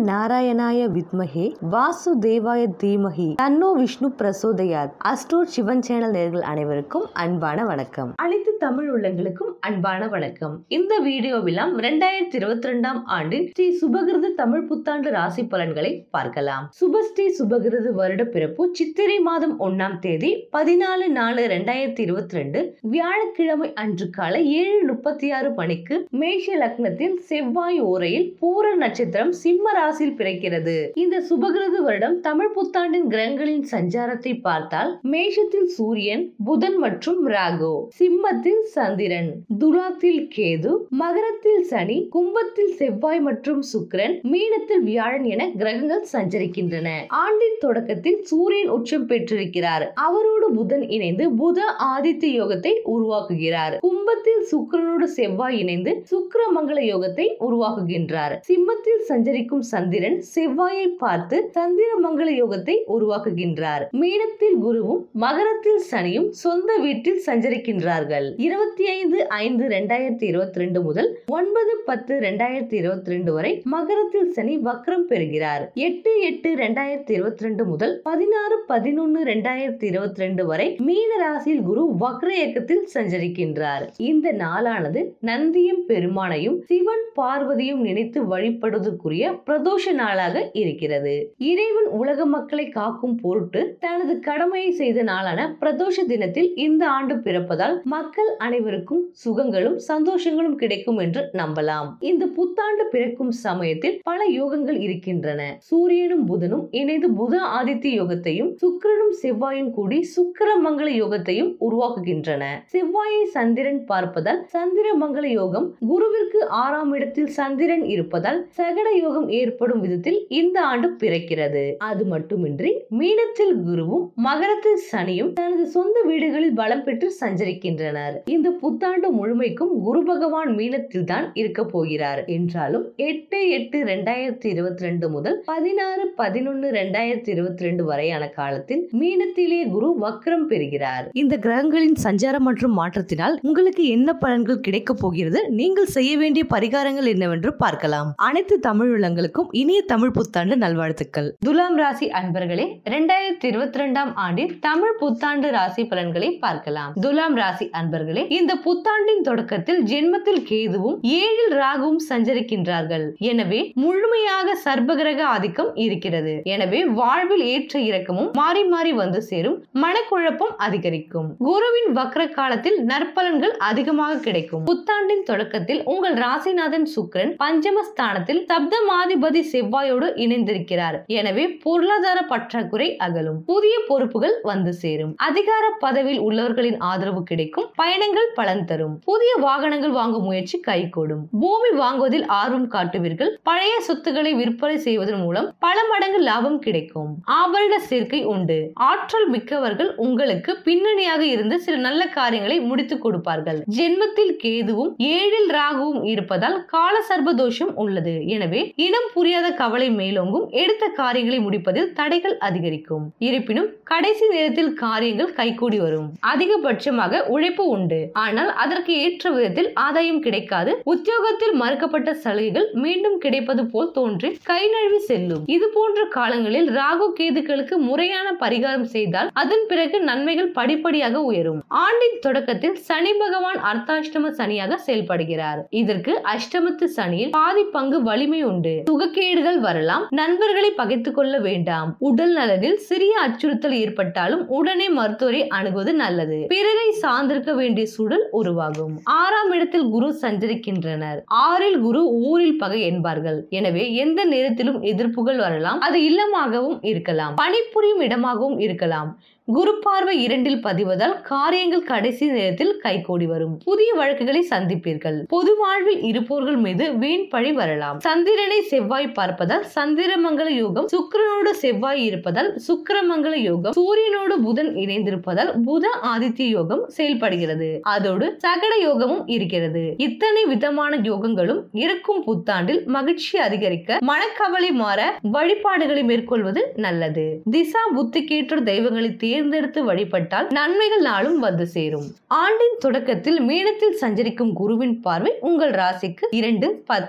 நாராயணாய வித்மஹே வாசுதேவாய தீமஹி தன்னோ விஷ்ணு பிரசோதயாத் அஸ்ட்ரோட் சிவன் சேனல் நேர்கள் அனைவருக்கும் அன்பான வணக்கம் அனைத்து தமிழ் உள்ளங்களுக்கும் அன்பான வணக்கம் இந்த வீடியோவிலாம் ரெண்டாயிரத்தி இருபத்தி ரெண்டாம் ஆண்டின் ஸ்ரீ சுபகிருது தமிழ் புத்தாண்டு ராசி பலன்களை பார்க்கலாம் சுபஸ்ரீ சுபகிருது வருட பிறப்பு சித்திரை மாதம் ஒன்னாம் தேதி பதினாலு நாலு ரெண்டாயிரத்தி இருபத்தி ரெண்டு வியாழக்கிழமை அன்று காலை ஏழு முப்பத்தி ஆறு மணிக்கு மேஷ லக்னத்தில் செவ்வாய் ஓரையில் பூர நட்சத்திரம் சிம்ம ராசியில் பிறக்கிறது இந்த சுபகிருது வருடம் தமிழ் புத்தாண்டின் கிரகங்களின் சஞ்சாரத்தை பார்த்தால் மேஷத்தில் சூரியன் புதன் மற்றும் ராகு சிம்மத்தில் சந்திரன் துலாத்தில் கேது மகரத்தில் சனி கும்பத்தில் செவ்வாய் மற்றும் சுக்கிரன் மீனத்தில் வியாழன் என கிரகங்கள் சஞ்சரிக்கின்றன ஆண்டின் தொடக்கத்தில் சூரியன் உச்சம் பெற்றிருக்கிறார் அவரோடு புதன் இணைந்து புத ஆதித்ய யோகத்தை உருவாக்குகிறார் கும்பத்தில் சுக்கிரனோடு செவ்வாய் இணைந்து சுக்கிர மங்கள யோகத்தை உருவாக்குகின்றார் சிம்மத்தில் சஞ்சரிக்கும் சந்திரன் செவ்வாயை பார்த்து சந்திர மங்கள யோகத்தை உருவாக்குகின்றார் மீனத்தில் குருவும் மகரத்தில் சனியும் சொந்த வீட்டில் சஞ்சரிக்கின்றார்கள் இருபத்தி ஐந்து ஐந்து ரெண்டாயிரத்தி இருபத்தி ரெண்டு முதல் ஒன்பது பத்து ரெண்டாயிரத்தி இருபத்தி ரெண்டு வரை மகரத்தில் சனி வக்ரம் பெறுகிறார் எட்டு எட்டு ரெண்டாயிரத்தி இருபத்தி ரெண்டு முதல் பதினாறு பதினொன்னு ரெண்டாயிரத்தி இருபத்தி ரெண்டு வரை மீன ராசியில் குரு வக்ர இயக்கத்தில் சஞ்சரிக்கின்றார் இந்த நாளானது நந்தியும் பெருமானையும் சிவன் பார்வதியும் நினைத்து வழிபடுவதற்குரிய பிரதோஷ நாளாக இருக்கிறது இறைவன் உலக மக்களை காக்கும் பொருட்டு தனது கடமையை செய்த நாளான பிரதோஷ தினத்தில் இந்த ஆண்டு பிறப்பதால் மக்கள் அனைவருக்கும் சுகங்களும் சந்தோஷங்களும் கிடைக்கும் என்று நம்பலாம் இந்த புத்தாண்டு பிறக்கும் சமயத்தில் பல யோகங்கள் இருக்கின்றன சூரியனும் புதனும் இணைந்து புத ஆதித்ய யோகத்தையும் சுக்கிரனும் செவ்வாயும் கூடி சுக்கிர மங்கள யோகத்தையும் உருவாக்குகின்றன செவ்வாயை சந்திரன் பார்ப்பதால் சந்திர மங்கள யோகம் குருவிற்கு ஆறாம் இடத்தில் சந்திரன் இருப்பதால் சகட யோகம் ஏற்படும் விதத்தில் இந்த ஆண்டு பிறக்கிறது அது மட்டுமின்றி மீனத்தில் குருவும் மகரத்தில் சனியும் தனது சொந்த வீடுகளில் பலம் பெற்று சஞ்சரிக்கின்றனர் இந்த புத்தாண்டு முழுமைக்கும் குரு பகவான் மீனத்தில் தான் இருக்க போகிறார் என்றாலும் எட்டு எட்டு ரெண்டாயிரத்தி இருபத்தி ரெண்டு முதல் பதினாறு பதினொன்னு ரெண்டாயிரத்தி இருபத்தி ரெண்டு வரையான காலத்தில் மீனத்திலே குரு வக்ரம் பெறுகிறார் இந்த கிரகங்களின் சஞ்சாரம் மற்றும் மாற்றத்தினால் உங்களுக்கு என்ன பலன்கள் கிடைக்க போகிறது நீங்கள் செய்ய வேண்டிய பரிகாரங்கள் என்னவென்று பார்க்கலாம் அனைத்து தமிழ் உள்ளங்களுக்கும் இனிய தமிழ் புத்தாண்டு நல்வாழ்த்துக்கள் துலாம் ராசி அன்பர்களே இரண்டாயிரத்தி இருபத்தி ரெண்டாம் ஆண்டின் தமிழ் புத்தாண்டு ராசி பலன்களை பார்க்கலாம் துலாம் ராசி அன்பர்களே இந்த புத்தாண்டின் தொடக்கத்தில் ஜென்மத்தில் கேதுவும் ஏழில் ராகுவும் சஞ்சரிக்கின்றார்கள் எனவே முழுமையாக சர்பகிரக ஆதிக்கம் இருக்கிறது எனவே வாழ்வில் ஏற்ற இறக்கமும் மாறி மாறி வந்து சேரும் மனக்குழப்பம் அதிகரிக்கும் குருவின் வக்ர காலத்தில் நற்பலன்கள் அதிகமாக கிடைக்கும் புத்தாண்டின் தொடக்கத்தில் உங்கள் ராசிநாதன் சுக்கிரன் பஞ்சமஸ்தானத்தில் சப்தமாதிபதி செவ்வாயோடு இணைந்திருக்கிறார் எனவே பொருளாதார பற்றாக்குறை அகலும் புதிய பொறுப்புகள் வந்து சேரும் அதிகார பதவியில் உள்ளவர்களின் ஆதரவு கிடைக்கும் பயணங்கள் பலன் தரும் புதிய வாகனங்கள் வாங்கும் முயற்சி கைகூடும் பூமி வாங்குவதில் ஆர்வம் காட்டுவீர்கள் பழைய சொத்துக்களை விற்பனை செய்வதன் மூலம் பல மடங்கு லாபம் கிடைக்கும் ஆபரண சேர்க்கை உண்டு ஆற்றல் மிக்கவர்கள் உங்களுக்கு பின்னணியாக இருந்து சில நல்ல காரியங்களை முடித்துக் கொடுப்பார்கள் ஜென்மத்தில் கேதுவும் ஏழில் ராகுவும் இருப்பதால் கால சர்ப தோஷம் உள்ளது எனவே இனம் புரியாத கவலை மேலோங்கும் எடுத்த காரியங்களை முடிப்பதில் தடைகள் அதிகரிக்கும் இருப்பினும் கடைசி நேரத்தில் காரியங்கள் கைகூடி வரும் அதிகபட்சமாக உழைப்பு உண்டு ஆனால் அதற்கு ஏற்ற விதத்தில் ஆதாயம் கிடைக்காது உத்தியோகத்தில் மறுக்கப்பட்ட சலுகைகள் மீண்டும் கிடைப்பது போல் தோன்றி கை நழுவி செல்லும் இது போன்ற காலங்களில் ராகு கேதுக்களுக்கு முறையான பரிகாரம் செய்தால் அதன் பிறகு நன்மைகள் படிப்படியாக உயரும் ஆண்டின் தொடக்கத்தில் சனி பகவான் அர்த்தாஷ்டம சனியாக செயல்படுகிறார் இதற்கு அஷ்டமத்து சனியில் பாதி பங்கு வலிமை உண்டு சுகக்கேடுகள் வரலாம் நண்பர்களை பகைத்துக் கொள்ள வேண்டாம் உடல் நலனில் சிறிய அச்சுறுத்தல் ஏற்பட்டாலும் உடனே மருத்துவரை அணுகுவது நல்லது பிறரை சார்ந்திருக்க வேண்டிய சூழல் உருவாகும் ஆறாம் இடத்தில் குரு சஞ்சரிக்கின்றனர் ஆறில் குரு ஊரில் பகை என்பார்கள் எனவே எந்த நேரத்திலும் எதிர்ப்புகள் வரலாம் அது இல்லமாகவும் இருக்கலாம் பணிபுரியும் இடமாகவும் இருக்கலாம் குரு பார்வை இரண்டில் பதிவதால் காரியங்கள் கடைசி நேரத்தில் கைகூடி வரும் புதிய வழக்குகளை சந்திப்பீர்கள் பொது வாழ்வில் இருப்போர்கள் மீது வீண் பழி வரலாம் சந்திரனை செவ்வாய் பார்ப்பதால் சந்திரமங்கல யோகம் சுக்கிரனோடு செவ்வாய் இருப்பதால் சுக்கிரமங்கல யோகம் சூரியனோடு புதன் இணைந்திருப்பதால் புத ஆதித்ய யோகம் செயல்படுகிறது அதோடு சகட யோகமும் இருக்கிறது இத்தனை விதமான யோகங்களும் இருக்கும் புத்தாண்டில் மகிழ்ச்சி அதிகரிக்க மனக்கவலை மாற வழிபாடுகளை மேற்கொள்வது நல்லது திசா புத்திக்கேற்ற தெய்வங்களை தேர்ந்தெடுத்து வழிபட்டால் நன்மைகள் நாளும் வந்து சேரும் ஆண்டின் தொடக்கத்தில் மீனத்தில் சஞ்சரிக்கும் குருவின் பார்வை உங்கள் ராசிக்கு இரண்டு பத்து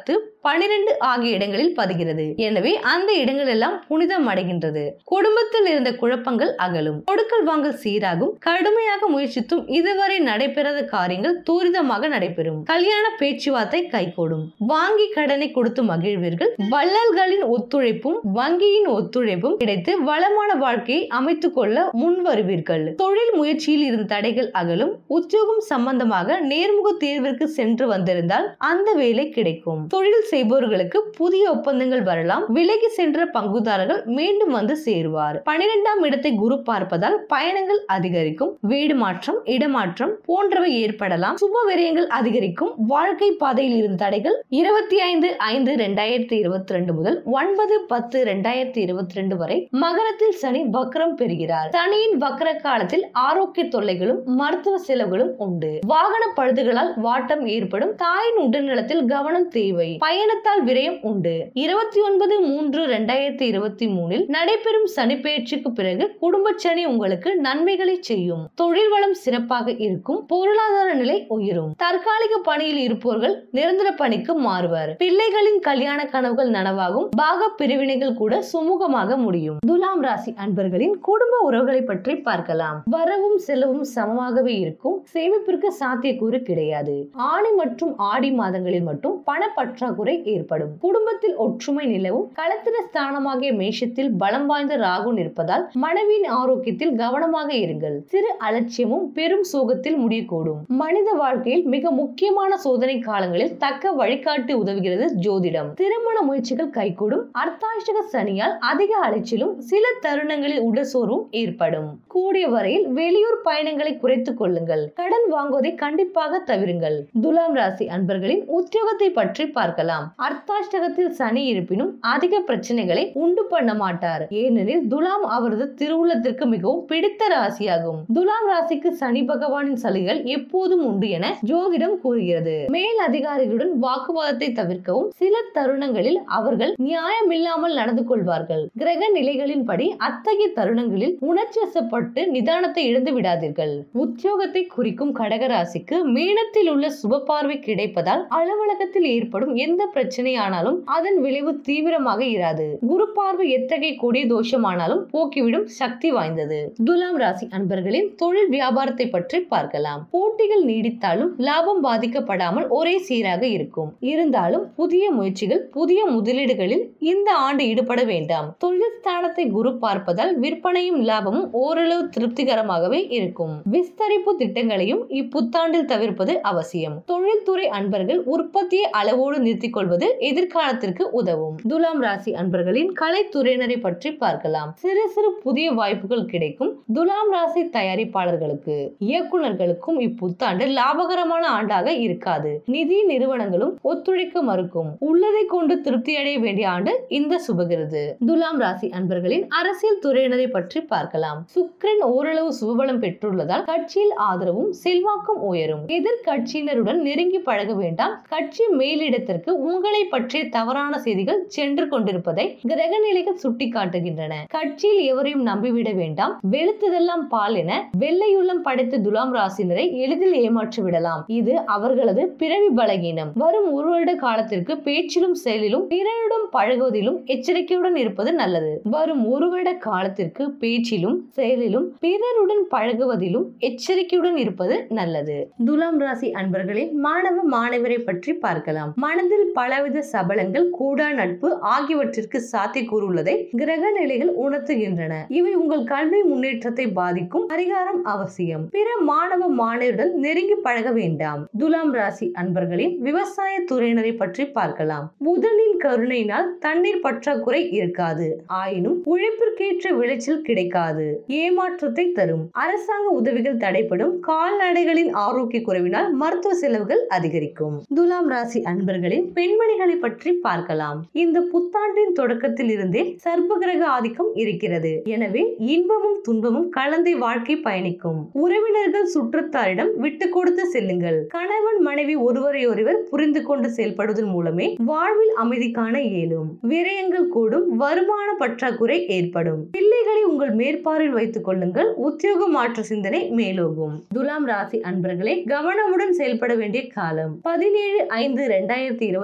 பனிரெண்டு ஆகிய இடங்களில் பதிகிறது எனவே அந்த இடங்கள் எல்லாம் புனிதம் அடைகின்றது குடும்பத்தில் இருந்த குழப்பங்கள் அகலும் கொடுக்கல் வாங்கல் சீராகும் கடுமையாக முயற்சித்தும் இதுவரை நடைபெறாத காரியங்கள் துரிதமாக நடைபெறும் கல்யாண பேச்சுவார்த்தை கைகூடும் வாங்கி கடனை கொடுத்து மகிழ்வீர்கள் வள்ளல்களின் ஒத்துழைப்பும் வங்கியின் ஒத்துழைப்பும் கிடைத்து வளமான வாழ்க்கையை அமைத்துக் கொள்ள முன் வருவீர்கள் தொழில் முயற்சியில் இருந்த தடைகள் அகலும் உத்தியோகம் சம்பந்தமாக நேர்முக தேர்விற்கு சென்று வந்திருந்தால் அந்த வேலை கிடைக்கும் தொழில் செய்பவர்களுக்கு புதிய ஒப்பந்தங்கள் வரலாம் விலகி சென்ற பங்குதாரர்கள் மீண்டும் வந்து சேருவார் பனிரெண்டாம் இடத்தை குரு பார்ப்பதால் பயணங்கள் அதிகரிக்கும் வீடு மாற்றம் இடமாற்றம் போன்றவை ஏற்படலாம் சுப விரயங்கள் அதிகரிக்கும் வாழ்க்கை பாதையில் இருந்த தடைகள் இருபத்தி ஐந்து ஐந்து ரெண்டாயிரத்தி இருபத்தி ரெண்டு முதல் ஒன்பது பத்து ரெண்டாயிரத்தி இருபத்தி ரெண்டு வரை மகரத்தில் சனி வக்ரம் பெறுகிறார் சனியின் வக்ர காலத்தில் ஆரோக்கிய தொல்லைகளும் மருத்துவ செலவுகளும் உண்டு வாகன பழுதுகளால் வாட்டம் ஏற்படும் தாயின் உடல்நலத்தில் கவனம் தேவை பயணத்தால் விரயம் உண்டு இருபத்தி ஒன்பது மூன்று ரெண்டாயிரத்தி இருபத்தி மூணில் நடைபெறும் சனி பெயர்ச்சிக்கு பிறகு குடும்ப சனி உங்களுக்கு நன்மைகளை செய்யும் தொழில் வளம் சிறப்பாக இருக்கும் பொருளாதார நிலை உயரும் தற்காலிக பணியில் இருப்பவர்கள் நிரந்தர பணிக்கு மாறுவர் பிள்ளைகளின் கல்யாண கனவுகள் நனவாகும் பாக பிரிவினைகள் கூட சுமூகமாக முடியும் துலாம் ராசி அன்பர்களின் குடும்ப உறவுகளை பற்றி பார்க்கலாம் வரவும் செலவும் சமமாகவே இருக்கும் சேமிப்பிற்கு சாத்தியக்கூறு கிடையாது ஆணி மற்றும் ஆடி மாதங்களில் மட்டும் பண பற்றாக்குறை ஏற்படும் குடும்பத்தில் ஒற்றுமை நிலவும் களத்திர ஸ்தானமாகிய மேஷத்தில் பலம் வாய்ந்த ராகு நிற்பதால் மனைவியின் ஆரோக்கியத்தில் கவனமாக இருங்கள் சிறு அலட்சியமும் பெரும் சோகத்தில் முடியக்கூடும் மனித வாழ்க்கையில் மிக முக்கியமான சோதனை காலங்களில் தக்க வழிகாட்டி உதவுகிறது ஜோதிடம் திருமண முயற்சிகள் கைகூடும் அர்த்தாஷ்டக சனியால் அதிக அலைச்சலும் சில தருணங்களில் உடல் சோர்வும் ஏற்படும் கூடிய வரையில் வெளியூர் பயணங்களை குறைத்துக் கொள்ளுங்கள் கடன் வாங்குவதை கண்டிப்பாக தவிருங்கள் துலாம் ராசி அன்பர்களின் உத்தியோகத்தை பற்றி பார்க்கலாம் அர்த்தாஷ்டகத்தில் சனி இருப்பினும் அதிக பிரச்சனைகளை உண்டு பண்ண மாட்டார் ஏனெனில் துலாம் அவரது திருவுள்ளத்திற்கு மிகவும் பிடித்த ராசியாகும் துலாம் ராசிக்கு சனி பகவானின் சலுகைகள் எப்போதும் உண்டு என ஜோதிடம் கூறுகிறது மேல் அதிகாரிகளுடன் வாக்குவாதத்தை தவிர்க்கவும் சில தருணங்களில் அவர்கள் நியாயமில்லாமல் நடந்து கொள்வார்கள் கிரக நிலைகளின்படி அத்தகைய தருணங்களில் உணர்ச்சிவசப்பட்டு நிதானத்தை இழந்து விடாதீர்கள் உத்தியோகத்தை குறிக்கும் கடகராசிக்கு மீனத்தில் உள்ள சுப பார்வை கிடைப்பதால் அலுவலகத்தில் ஏற்படும் எந்த பிரச்சனையானாலும் அதன் விளைவு தீவிரமாக இராது குரு பார்வை எத்தகைய கொடிய தோஷமானாலும் போக்கிவிடும் சக்தி வாய்ந்தது துலாம் ராசி அன்பர்களின் தொழில் வியாபாரத்தை பற்றி பார்க்கலாம் போட்டிகள் நீடித்தாலும் லாபம் பாதிக்கப்படாமல் ஒரே சீராக இருக்கும் இருந்தாலும் புதிய முயற்சிகள் புதிய முதலீடுகளில் இந்த ஆண்டு ஈடுபட வேண்டாம் தொழில் ஸ்தானத்தை குரு பார்ப்பதால் விற்பனையும் லாபமும் ஓரளவு திருப்திகரமாகவே இருக்கும் விஸ்தரிப்பு திட்டங்களையும் இப்புத்தாண்டில் தவிர்ப்பது அவசியம் தொழில்துறை அன்பர்கள் உற்பத்தியை அளவோடு நிறுத்திக் கொள்வது எதிர்காலத்திற்கு உதவும் துலாம் ராசி அன்பர்களின் கலைத்துறையினரை பற்றி பார்க்கலாம் சிறு சிறு புதிய வாய்ப்புகள் கிடைக்கும் துலாம் ராசி தயாரிப்பாளர்களுக்கு இயக்குனர்களுக்கும் இப்புத்தாண்டு லாபகரமான ஆண்டாக இருக்காது நிதி நிறுவனங்களும் ஒத்துழைக்க மறுக்கும் உள்ளதை கொண்டு திருப்தி அடைய வேண்டிய ஆண்டு இந்த சுபகிருது துலாம் ராசி அன்பர்களின் அரசியல் துறையினரை பற்றி பார்க்கலாம் சுக்கிரன் ஓரளவு சுபபலம் பெற்றுள்ளதால் கட்சியில் ஆதரவும் செல்வாக்கும் உயரும் எதிர்கட்சியினருடன் நெருங்கி பழக வேண்டாம் கட்சி மேலிடத்திற்கு உங்களை பற்றிய தவறான செய்திகள் சென்று கொண்டிருப்பதை கிரக நிலைகள் சுட்டிக்காட்டுகின்றன கட்சியில் எவரையும் நம்பிவிட வேண்டாம் வெளுத்ததெல்லாம் பால் என வெள்ளையுள்ளம் படைத்த துலாம் ராசினரை எளிதில் ஏமாற்றி விடலாம் இது அவர்களது பிறவி பலகீனம் வரும் ஒரு வருட காலத்திற்கு பேச்சிலும் செயலிலும் பிறரிடம் பழகுவதிலும் எச்சரிக்கையுடன் இருப்பது நல்லது வரும் ஒரு வருட காலத்திற்கு பேச்சிலும் செயலிலும் பிறருடன் பழகுவதிலும் எச்சரிக்கையுடன் இருப்பது நல்லது துலாம் ராசி அன்பர்களே மாணவ மாணவரை பற்றி பார்க்கலாம் மனதில் பலவித சபலங்கள் கூடா நட்பு ஆகியவற்றிற்கு சாத்தியக்கூறு உள்ளதை கிரக நிலைகள் உணர்த்துகின்றன இவை உங்கள் கல்வி முன்னேற்றத்தை பாதிக்கும் பரிகாரம் அவசியம் பிற மாணவ மாணவருடன் நெருங்கி பழக வேண்டாம் துலாம் ராசி அன்பர்களின் விவசாய துறையினரை பற்றி பார்க்கலாம் புதனின் கருணையினால் தண்ணீர் பற்றாக்குறை இருக்காது ஆயினும் உழைப்பிற்கேற்ற விளைச்சல் கிடைக்காது ஏமாற்றத்தை தரும் அரசாங்க உதவிகள் தடைப்படும் கால்நடைகளின் ஆரோக்கிய குறைவினால் மருத்துவ செலவுகள் அதிகரிக்கும் துலாம் ராசி அன்பர்களின் பெண்மணிகளை பற்றி பார்க்கலாம் இந்த புத்தாண்டின் தொடக்கத்தில் இருந்தே சர்ப்பகிரக ஆதிக்கம் இருக்கிறது எனவே இன்பமும் துன்பமும் கலந்தே வாழ்க்கை பயணிக்கும் உறவினர்கள் சுற்றத்தாரிடம் விட்டு கொடுத்து செல்லுங்கள் கணவன் மனைவி ஒருவரை ஒருவர் புரிந்து கொண்டு செயல்படுவதன் மூலமே வாழ்வில் அமைதி காண இயலும் விரயங்கள் கூடும் வருமான பற்றாக்குறை ஏற்படும் பிள்ளைகளை உங்கள் மேற்பார்வையில் வைத்துக் கொள்ளுங்கள் உத்தியோக மாற்ற சிந்தனை மேலோகும் துலாம் ராசி அன்பர்களே கவனமுடன் செயல்பட வேண்டிய காலம் பதினேழு ஐந்து ரெண்டாயிரத்தி இருபத்தி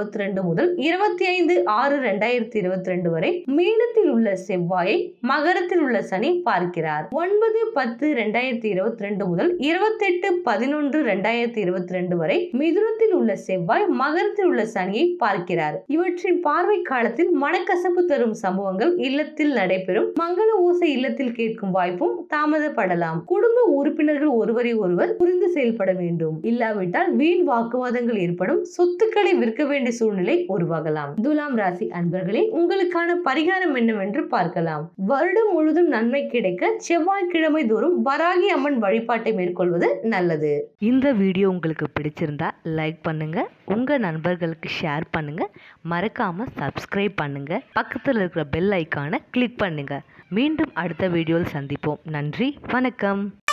இருபத்தி ரெண்டு முதல் இருபத்தி ஐந்து ஆறு ரெண்டாயிரத்தி இருபத்தி ரெண்டு வரை மீனத்தில் உள்ள செவ்வாயை மகரத்தில் உள்ள சனி பார்க்கிறார் ஒன்பது பத்து ரெண்டாயிரத்தி இருபத்தி ரெண்டு முதல் இருபத்தெட்டு பதினொன்று ரெண்டாயிரத்தி இருபத்தி ரெண்டு வரை மிதுனத்தில் உள்ள செவ்வாய் மகரத்தில் உள்ள சனியை பார்க்கிறார் இவற்றின் பார்வை காலத்தில் மனக்கசப்பு தரும் சம்பவங்கள் இல்லத்தில் நடைபெறும் மங்கள ஓசை இல்லத்தில் கேட்கும் வாய்ப்பும் தாமதப்படலாம் குடும்ப உறுப்பினர்கள் ஒருவரை ஒருவர் புரிந்து செயல்பட வேண்டும் இல்லாவிட்டால் வீண் வாக்குவாதங்கள் ஏற்படும் சொத்துக்களை விற்க வேண்டிய சூழ்நிலை உருவாகலாம் துலாம் ராசி அன்பர்களே உங்களுக்கான பரிகாரம் என்னவென்று பார்க்கலாம் வருடம் முழுதும் நன்மை கிடைக்க செவ்வாய்க்கிழமை தோறும் வராகி அம்மன் வழிபாட்டை மேற்கொள்வது நல்லது இந்த வீடியோ உங்களுக்கு பிடிச்சிருந்தா லைக் பண்ணுங்க உங்க நண்பர்களுக்கு ஷேர் பண்ணுங்க மறக்காம சப்ஸ்கிரைப் பண்ணுங்க பக்கத்தில் இருக்கிற பெல் ஐக்கானை கிளிக் பண்ணுங்க மீண்டும் அடுத்த வீடியோவில் சந்திப்போம் நன்றி வணக்கம்